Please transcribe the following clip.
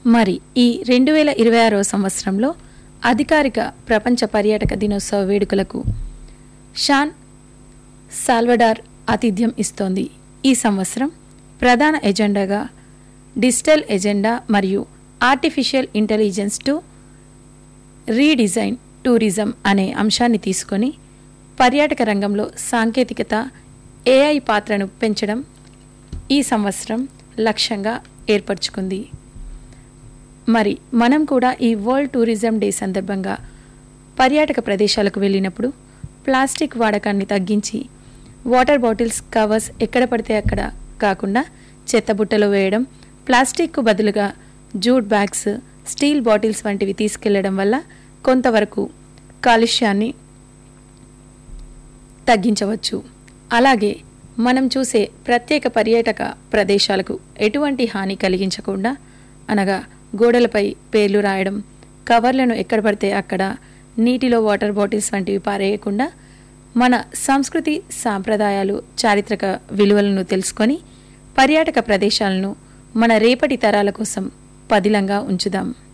మరి ఈ రెండు వేల ఇరవై ఆరవ సంవత్సరంలో అధికారిక ప్రపంచ పర్యాటక దినోత్సవ వేడుకలకు షాన్ సాల్వడార్ ఆతిథ్యం ఇస్తోంది ఈ సంవత్సరం ప్రధాన ఎజెండాగా డిజిటల్ ఎజెండా మరియు artificial intelligence to redesign tourism అనే అంశాన్ని తీసుకొని పర్యాటక రంగంలో సాంకేతికత ఏఐ పాత్రను పెంచడం ఈ సంవత్సరం లక్ష్యంగా ఏర్పరచుకుంది మరి మనం కూడా ఈ వరల్డ్ టూరిజం డే సందర్భంగా పర్యాటక ప్రదేశాలకు వెళ్ళినప్పుడు ప్లాస్టిక్ వాడకాన్ని తగ్గించి వాటర్ బాటిల్స్ కవర్స్ ఎక్కడ పడితే అక్కడ కాకుండా చెత్తబుట్టలో వేయడం ప్లాస్టిక్కు బదులుగా జూట్ బ్యాగ్స్ స్టీల్ బాటిల్స్ వంటివి తీసుకెళ్లడం వల్ల కొంతవరకు కాలుష్యాన్ని తగ్గించవచ్చు అలాగే మనం చూసే ప్రత్యేక పర్యాటక ప్రదేశాలకు ఎటువంటి హాని కలిగించకుండా అనగా గోడలపై పేర్లు రాయడం కవర్లను ఎక్కడ పడితే అక్కడ నీటిలో వాటర్ బాటిల్స్ వంటివి పారేయకుండా మన సంస్కృతి సాంప్రదాయాలు చారిత్రక విలువలను తెలుసుకొని పర్యాటక ప్రదేశాలను మన రేపటి తరాల కోసం పదిలంగా ఉంచుదాం